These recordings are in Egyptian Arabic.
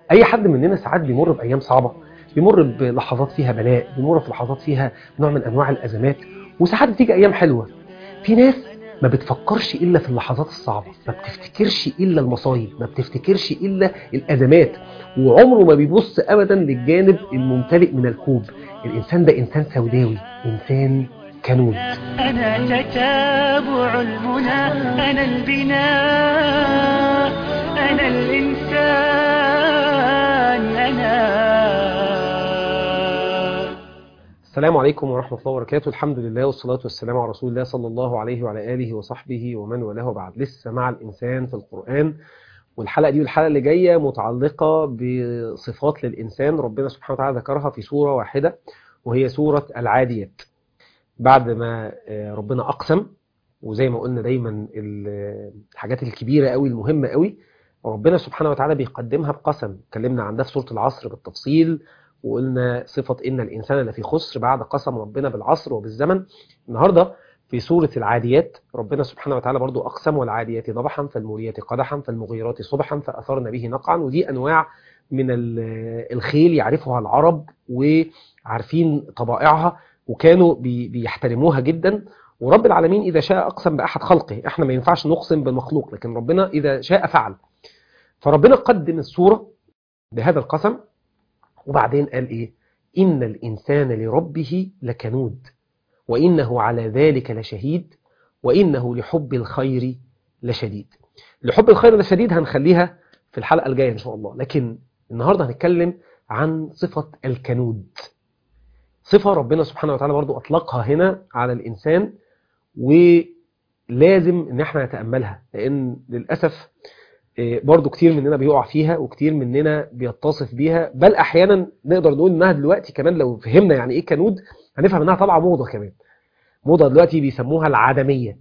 اي حد مننا ساعات بيمر بايام صعبه بيمر بلحظات فيها بلاء بيمر في لحظات فيها نوع من انواع الازمات وساعات بتيجي ايام حلوه في ناس ما بتفكرش الا في اللحظات الصعبه ما بتفتكرش الا المصايب ما بتفتكرش الا الازمات وعمره ما بيبص ابدا للجانب الممتلئ من الكوب الانسان ده انسان سوداوي انسان كنود أنا تتابع المنى أنا البناء أنا الإنسان أنا السلام عليكم ورحمة الله وبركاته الحمد لله والصلاة والسلام على رسول الله صلى الله عليه وعلى آله وصحبه ومن والاه بعد لسه مع الإنسان في القرآن والحلقة دي والحلقة اللي جاية متعلقة بصفات للإنسان ربنا سبحانه وتعالى ذكرها في سورة واحدة وهي سورة العاديات بعد ما ربنا أقسم وزي ما قلنا دايما الحاجات الكبيرة قوي المهمة قوي ربنا سبحانه وتعالى بيقدمها بقسم اتكلمنا عن ده في سورة العصر بالتفصيل وقلنا صفة إن الإنسان لفي خسر بعد قسم ربنا بالعصر وبالزمن النهاردة في سورة العاديات ربنا سبحانه وتعالى برضو أقسم والعاديات ضبحا فالموريات قدحا فالمغيرات صبحا فأثرن به نقعا ودي أنواع من الخيل يعرفها العرب وعارفين طبائعها وكانوا بيحترموها جدا ورب العالمين إذا شاء أقسم بأحد خلقه احنا ما ينفعش نقسم بالمخلوق لكن ربنا إذا شاء فعل فربنا قدم السورة بهذا القسم وبعدين قال إيه إن الإنسان لربه لكنود وإنه على ذلك لشهيد وإنه لحب الخير لشديد لحب الخير لشديد هنخليها في الحلقة الجاية إن شاء الله لكن النهاردة هنتكلم عن صفة الكنود صفة ربنا سبحانه وتعالى برضو أطلقها هنا على الإنسان ولازم إن احنا نتأملها لأن للأسف برضو كتير مننا بيقع فيها وكتير مننا بيتصف بيها بل أحيانا نقدر نقول إنها دلوقتي كمان لو فهمنا يعني إيه كنود هنفهم إنها طالعة موضة كمان موضة دلوقتي بيسموها العدمية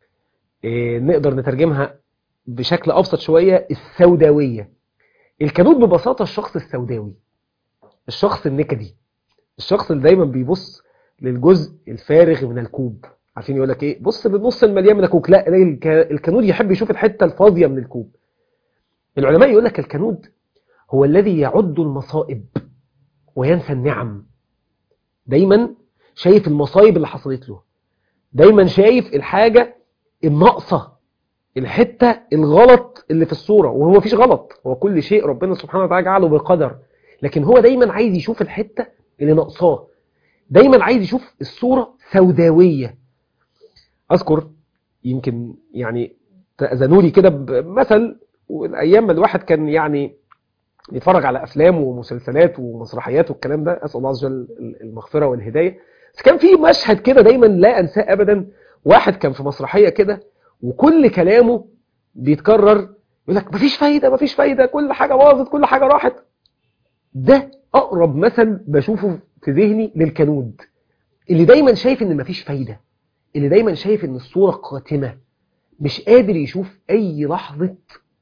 نقدر نترجمها بشكل أبسط شوية السوداوية الكنود ببساطة الشخص السوداوي الشخص النكدي الشخص اللي دايما بيبص للجزء الفارغ من الكوب عارفين يقول لك ايه بص للنص المليان من الكوب لا الكنود يحب يشوف الحته الفاضيه من الكوب العلماء يقول لك الكنود هو الذي يعد المصائب وينسى النعم دايما شايف المصايب اللي حصلت له دايما شايف الحاجه الناقصه الحته الغلط اللي في الصوره وهو مفيش غلط هو كل شيء ربنا سبحانه وتعالى جعله بقدر لكن هو دايما عايز يشوف الحته اللي ناقصاه دايما عايز يشوف الصورة سوداوية أذكر يمكن يعني تأذنوا لي كده بمثل والأيام ما الواحد كان يعني يتفرج على أفلام ومسلسلات ومسرحيات والكلام ده أسأل الله عز وجل المغفرة والهداية بس كان في مشهد كده دايما لا أنساه أبدا واحد كان في مسرحية كده وكل كلامه بيتكرر يقول لك مفيش فايدة مفيش فايدة كل حاجة باظت كل حاجة راحت ده أقرب مثل بشوفه في ذهني للكنود اللي دايما شايف ان مفيش فايدة اللي دايما شايف ان الصورة قاتمة مش قادر يشوف اي لحظة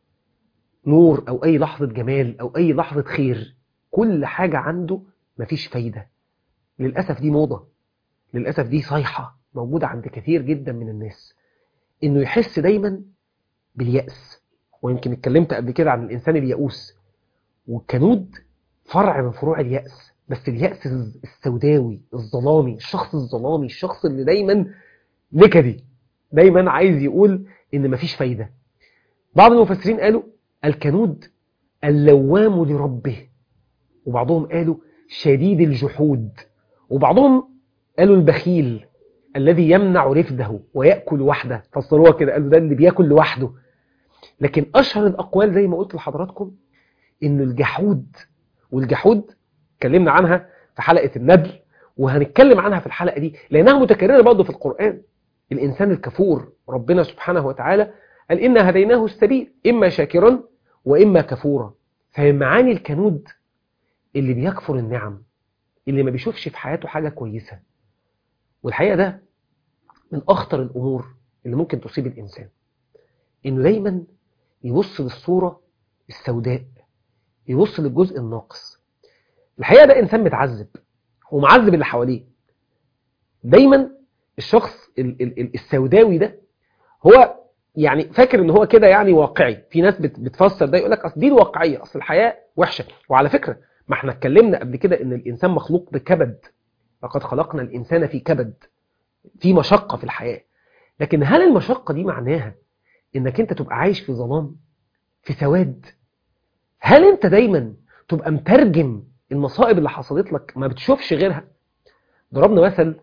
نور او اي لحظة جمال او اي لحظة خير كل حاجة عنده مفيش فايدة للأسف دي موضة للأسف دي صيحة موجودة عند كثير جدا من الناس انه يحس دايما باليأس ويمكن اتكلمت قبل كده عن الانسان اليئوس والكنود فرع من فروع اليأس بس اليأس السوداوي الظلامي الشخص الظلامي الشخص اللي دايما نكدي دايما عايز يقول ان مفيش فايدة بعض المفسرين قالوا الكنود اللوام لربه وبعضهم قالوا شديد الجحود وبعضهم قالوا البخيل الذي يمنع رفده ويأكل وحده فسروها كده قالوا ده اللي بياكل لوحده لكن أشهر الأقوال زي ما قلت لحضراتكم إنه الجحود والجحود اتكلمنا عنها في حلقة الندل وهنتكلم عنها في الحلقة دي لأنها متكررة برضه في القرآن الإنسان الكفور ربنا سبحانه وتعالى قال إنا هديناه السبيل إما شاكرا وإما كفورا فمعاني الكنود اللي بيكفر النعم اللي ما بيشوفش في حياته حاجة كويسة والحقيقة ده من أخطر الأمور اللي ممكن تصيب الإنسان إنه دايما يبص للصورة السوداء يبص للجزء الناقص الحقيقة ده إنسان متعذب ومعذب اللي حواليه دايما الشخص ال ال السوداوي ده هو يعني فاكر ان هو كده يعني واقعي في ناس بت- بتفسر ده يقول لك اصل دي الواقعيه اصل الحياه وحشه وعلى فكره ما احنا اتكلمنا قبل كده ان الانسان مخلوق بكبد لقد خلقنا الانسان في كبد في مشقه في الحياه لكن هل المشقه دي معناها انك انت تبقى عايش في ظلام في سواد هل انت دايما تبقى مترجم المصائب اللي حصلت لك ما بتشوفش غيرها ضربنا مثل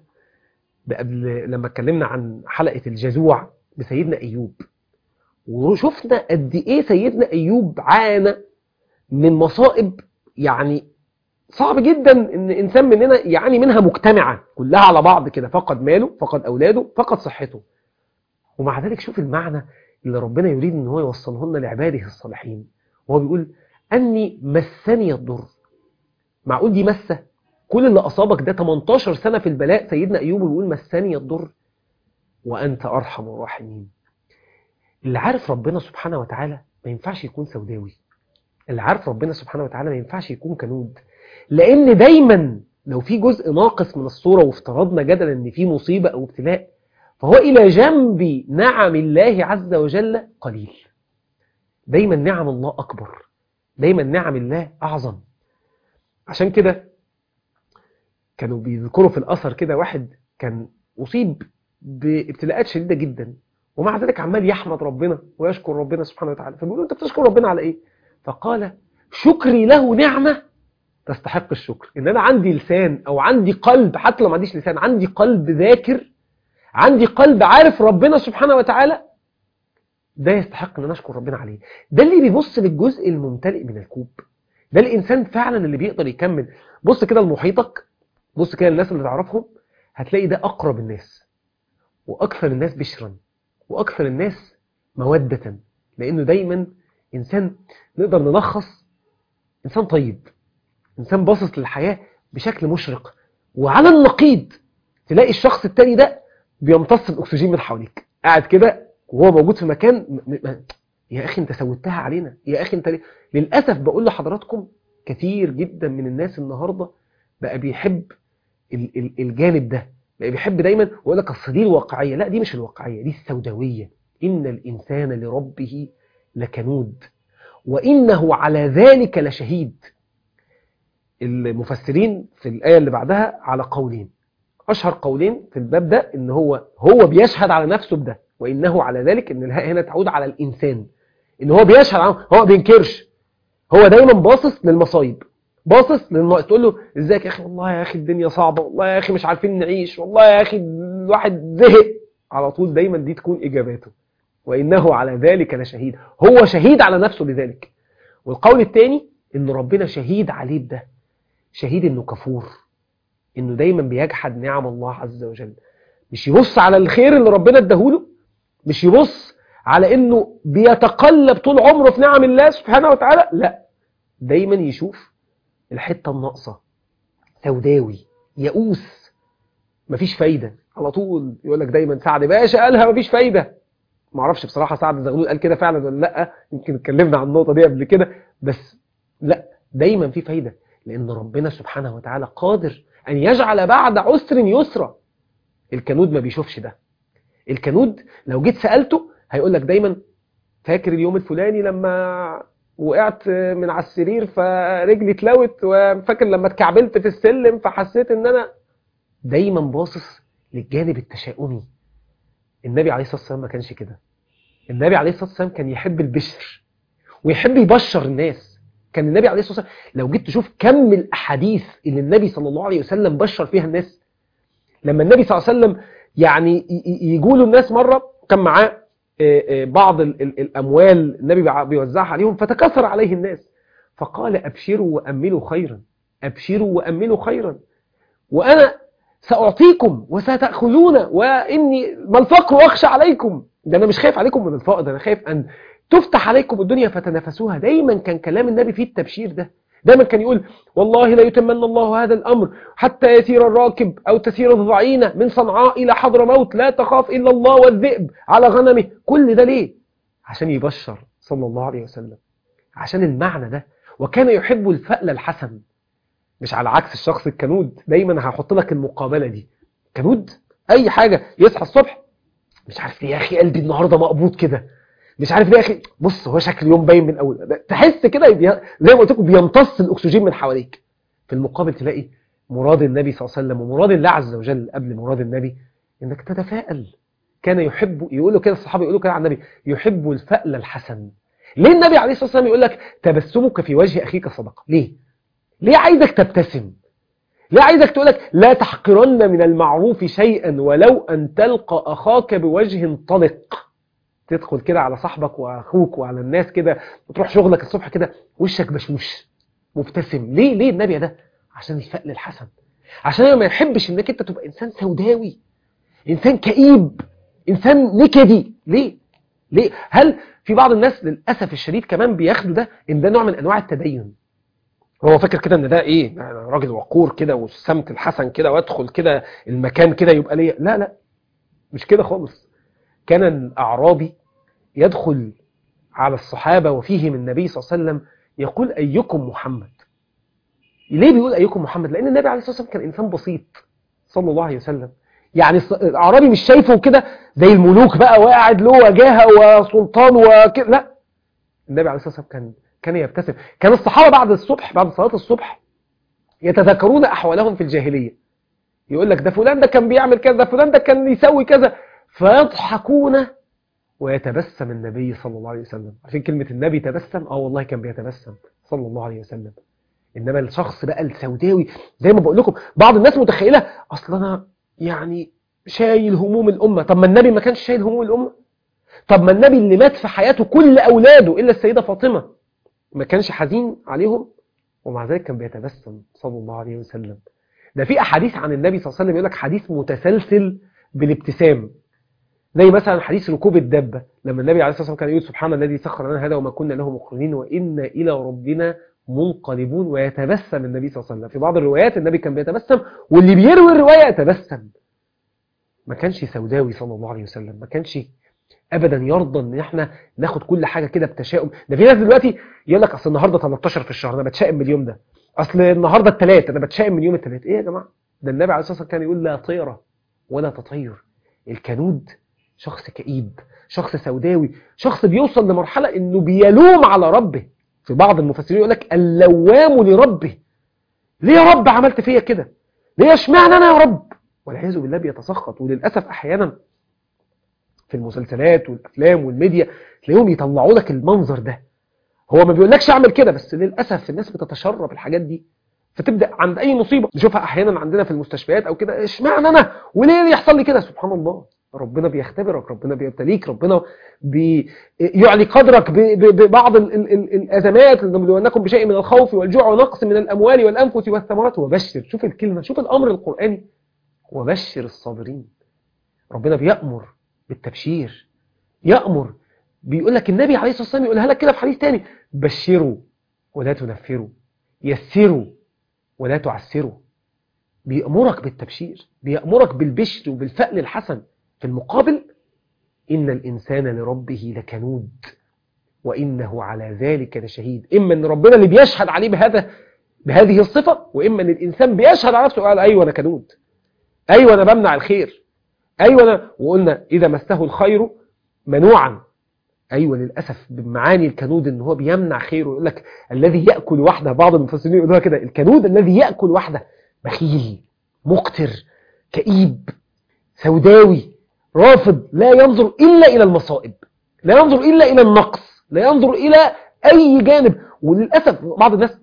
قبل لما اتكلمنا عن حلقة الجزوع بسيدنا أيوب وشفنا قد إيه سيدنا أيوب عانى من مصائب يعني صعب جدا إن إنسان مننا يعاني منها مجتمعة كلها على بعض كده فقد ماله فقد أولاده فقد صحته ومع ذلك شوف المعنى اللي ربنا يريد إن هو يوصله لنا لعباده الصالحين وهو بيقول أني مسني الضر معقول دي مسة كل اللي أصابك ده 18 سنة في البلاء سيدنا أيوب بيقول مسني الضر وأنت أرحم الراحمين اللي عارف ربنا سبحانه وتعالى ما ينفعش يكون سوداوي اللي عارف ربنا سبحانه وتعالى ما ينفعش يكون كنود لأن دايما لو في جزء ناقص من الصورة وافترضنا جدلا أن في مصيبة أو ابتلاء فهو إلى جنب نعم الله عز وجل قليل دايما نعم الله أكبر دايما نعم الله أعظم عشان كده كانوا بيذكروا في الأثر كده واحد كان أصيب بابتلاءات شديدة جدا ومع ذلك عمال يحمد ربنا ويشكر ربنا سبحانه وتعالى فبيقولوا أنت بتشكر ربنا على إيه فقال شكري له نعمة تستحق الشكر إن أنا عندي لسان أو عندي قلب حتى لو ما عنديش لسان عندي قلب ذاكر عندي قلب عارف ربنا سبحانه وتعالى ده يستحق ان انا اشكر ربنا عليه ده اللي بيبص للجزء الممتلئ من الكوب ده الانسان فعلا اللي بيقدر يكمل بص كده لمحيطك بص كده للناس اللي تعرفهم هتلاقي ده اقرب الناس واكثر الناس بشرا واكثر الناس موده لانه دايما انسان نقدر نلخص انسان طيب انسان باصص للحياه بشكل مشرق وعلى النقيض تلاقي الشخص التاني ده بيمتص الاكسجين من حواليك قاعد كده وهو موجود في مكان م... م... يا اخي انت سوتها علينا يا اخي انت ليه؟ للاسف بقول لحضراتكم كثير جدا من الناس النهارده بقى بيحب ال... ال... الجانب ده بقى بيحب دايما ويقول لك اصل دي الواقعيه لا دي مش الواقعيه دي السوداويه ان الانسان لربه لكنود وانه على ذلك لشهيد المفسرين في الايه اللي بعدها على قولين اشهر قولين في الباب ده ان هو هو بيشهد على نفسه بده وانه على ذلك ان الهاء هنا تعود على الانسان ان هو بيشهد عنه هو ما بينكرش هو دايما باصص للمصايب باصص للناقص تقول له ازيك يا اخي والله يا اخي الدنيا صعبه والله يا اخي مش عارفين نعيش والله يا اخي الواحد زهق على طول دايما دي تكون اجاباته وانه على ذلك لشهيد هو شهيد على نفسه بذلك والقول الثاني ان ربنا شهيد عليه بده شهيد انه كفور انه دايما بيجحد نعم الله عز وجل مش يبص على الخير اللي ربنا اداهوله مش يبص على انه بيتقلب طول عمره في نعم الله سبحانه وتعالى لا دايما يشوف الحته الناقصه سوداوي يئوس مفيش فايده على طول يقول لك دايما سعد باشا قالها مفيش فايده ما اعرفش بصراحه سعد زغلول قال كده فعلا ولا لا يمكن اتكلمنا عن النقطه دي قبل كده بس لا دايما في فايده لان ربنا سبحانه وتعالى قادر ان يجعل بعد عسر يسرا الكنود ما بيشوفش ده الكنود لو جيت سالته هيقول لك دايما فاكر اليوم الفلاني لما وقعت من على السرير فرجلي اتلوت وفاكر لما اتكعبلت في السلم فحسيت ان انا دايما باصص للجانب التشاؤمي النبي عليه الصلاه والسلام ما كانش كده النبي عليه الصلاه والسلام كان يحب البشر ويحب يبشر الناس كان النبي عليه الصلاه والسلام لو جيت تشوف كم الاحاديث اللي النبي صلى الله عليه وسلم بشر فيها الناس لما النبي صلى الله عليه وسلم يعني يجوا له الناس مره كان معاه بعض الاموال النبي بيوزعها عليهم فتكاثر عليه الناس فقال ابشروا واملوا خيرا ابشروا واملوا خيرا وانا ساعطيكم وستاخذون واني ما الفقر واخشى عليكم ده انا مش خايف عليكم من الفقر ده انا خايف ان تفتح عليكم الدنيا فتنافسوها دايما كان كلام النبي فيه التبشير ده دايما كان يقول والله لا يتمنى الله هذا الأمر حتى يسير الراكب أو تسير الضعينة من صنعاء إلى حضر موت لا تخاف إلا الله والذئب على غنمه كل ده ليه؟ عشان يبشر صلى الله عليه وسلم عشان المعنى ده وكان يحب الفأل الحسن مش على عكس الشخص الكنود دايما هحط لك المقابلة دي كنود أي حاجة يصحى الصبح مش عارف ليه يا اخي قلبي النهارده مقبوض كده مش عارف ليه يا اخي بص هو شكل يوم باين من اول تحس كده بي- زي ما قلت لكم بيمتص الاكسجين من حواليك في المقابل تلاقي مراد النبي صلى الله عليه وسلم ومراد الله عز وجل قبل مراد النبي انك تتفائل كان يحب يقولوا كده الصحابه يقولوا كده عن النبي يحب الفأل الحسن ليه النبي عليه الصلاه والسلام يقول لك تبسمك في وجه اخيك صدقه ليه ليه عايزك تبتسم ليه عايزك تقول لك لا تحقرن من المعروف شيئا ولو ان تلقى اخاك بوجه طلق تدخل كده على صاحبك واخوك وعلى الناس كده وتروح شغلك الصبح كده وشك بشوش مبتسم ليه ليه النبي ده عشان الفأل الحسن عشان ما يحبش انك انت تبقى انسان سوداوي انسان كئيب انسان نكدي ليه ليه هل في بعض الناس للاسف الشديد كمان بياخدوا ده ان ده نوع من انواع التدين هو فاكر كده ان ده ايه أنا راجل وقور كده والسمت الحسن كده وادخل كده المكان كده يبقى ليا لا لا مش كده خالص كان الاعرابي يدخل على الصحابه وفيهم النبي صلى الله عليه وسلم يقول ايكم محمد ليه بيقول ايكم محمد لان النبي عليه الصلاه والسلام كان انسان بسيط صلى الله عليه وسلم يعني الص- الاعرابي مش شايفه كده زي الملوك بقى وقاعد له وجاهه وسلطان وكده لا النبي عليه الصلاه والسلام كان كان يبتسم كان الصحابه بعد الصبح بعد صلاه الصبح يتذكرون احوالهم في الجاهليه يقول لك ده فلان ده كان بيعمل كذا ده فلان ده كان يسوي كذا فيضحكون ويتبسم النبي صلى الله عليه وسلم عشان كلمه النبي تبسم اه والله كان بيتبسم صلى الله عليه وسلم انما الشخص بقى السوداوي زي ما بقول لكم بعض الناس متخيله اصل انا يعني شايل هموم الامه طب ما النبي ما كانش شايل هموم الامه طب ما النبي اللي مات في حياته كل اولاده الا السيده فاطمه ما كانش حزين عليهم ومع ذلك كان بيتبسم صلى الله عليه وسلم ده في احاديث عن النبي صلى الله عليه وسلم يقول لك حديث متسلسل بالابتسام زي مثلا حديث ركوب الدابه لما النبي عليه الصلاه والسلام كان يقول سبحان الذي سخر لنا هذا وما كنا له مقرنين وانا الى ربنا منقلبون ويتبسم النبي صلى الله عليه وسلم في بعض الروايات النبي كان بيتبسم واللي بيروي الروايه يتبسم ما كانش سوداوي صلى الله عليه وسلم ما كانش ابدا يرضى ان احنا ناخد كل حاجه كده بتشاؤم ده في ناس دلوقتي يقول لك اصل النهارده 13 في الشهر انا بتشائم من اليوم ده اصل النهارده الثلاث انا بتشائم من يوم الثلاث ايه يا جماعه ده النبي عليه الصلاه والسلام كان يقول لا طيره ولا تطير الكنود شخص كئيب شخص سوداوي شخص بيوصل لمرحله انه بيلوم على ربه في بعض المفسرين يقول لك اللوام لربه ليه يا رب عملت فيا كده ليه اشمعنى انا يا رب والعياذ بالله بيتسخط وللاسف احيانا في المسلسلات والافلام والميديا تلاقيهم يطلعوا لك المنظر ده هو ما بيقولكش اعمل كده بس للاسف الناس بتتشرب الحاجات دي فتبدا عند اي مصيبه نشوفها احيانا عندنا في المستشفيات او كده اشمعنى انا وليه يحصل لي كده سبحان الله ربنا بيختبرك ربنا بيبتليك ربنا بيعلي قدرك ب- ب- ببعض ال- ال- ال- الازمات لنبلونكم بشيء من الخوف والجوع ونقص من الاموال والانفس والثمرات وبشر شوف الكلمه شوف الامر القراني وبشر الصابرين ربنا بيأمر بالتبشير يأمر بيقول لك النبي عليه الصلاة والسلام يقولها لك كده في حديث تاني بشروا ولا تنفروا يسروا ولا تعسروا بيأمرك بالتبشير بيأمرك بالبشر وبالفأل الحسن في المقابل إن الإنسان لربه لكنود وإنه على ذلك لشهيد إما أن ربنا اللي بيشهد عليه بهذا بهذه الصفة وإما أن الإنسان بيشهد على نفسه قال أيوة أنا كنود أيوة أنا بمنع الخير أيوة أنا وقلنا إذا مسه الخير منوعا أيوة للأسف بمعاني الكنود إن هو بيمنع خيره يقول لك الذي يأكل وحده بعض المفسرين يقولوها كده الكنود الذي يأكل وحده بخيل مقتر كئيب سوداوي رافض لا ينظر إلا إلى المصائب لا ينظر إلا إلى النقص لا ينظر إلى أي جانب وللأسف بعض الناس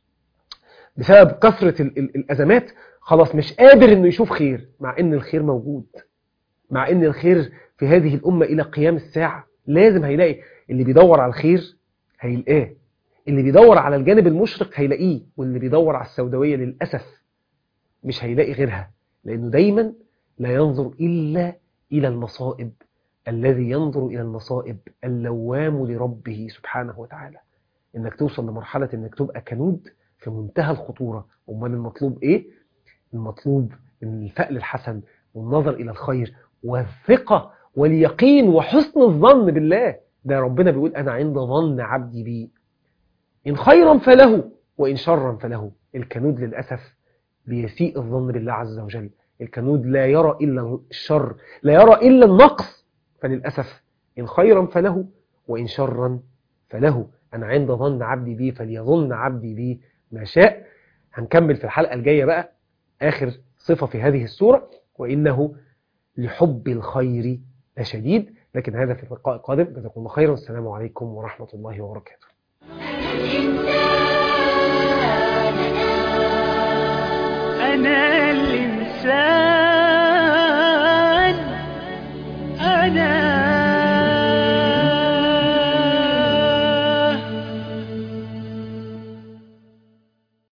بسبب كثرة ال- ال- الأزمات خلاص مش قادر إنه يشوف خير مع إن الخير موجود مع إن الخير في هذه الأمة إلى قيام الساعة لازم هيلاقي اللي بيدور على الخير هيلقاه اللي بيدور على الجانب المشرق هيلاقيه واللي بيدور على السوداوية للأسف مش هيلاقي غيرها لأنه دايما لا ينظر إلا إلى المصائب الذي ينظر إلى المصائب اللوام لربه سبحانه وتعالى إنك توصل لمرحلة إنك تبقى كنود في منتهى الخطورة أمال المطلوب إيه؟ المطلوب الفأل الحسن والنظر إلى الخير والثقة واليقين وحسن الظن بالله ده ربنا بيقول أنا عند ظن عبدي بي إن خيرا فله وإن شرا فله الكنود للأسف بيسيء الظن بالله عز وجل الكنود لا يرى إلا الشر لا يرى إلا النقص فللأسف إن خيرا فله وإن شرا فله أنا عند ظن عبدي بي فليظن عبدي بي ما شاء هنكمل في الحلقة الجاية بقى آخر صفة في هذه السورة وإنه لحب الخير لشديد لكن هذا في اللقاء القادم جزاكم الله خيرا والسلام عليكم ورحمة الله وبركاته أنا الإنسان أنا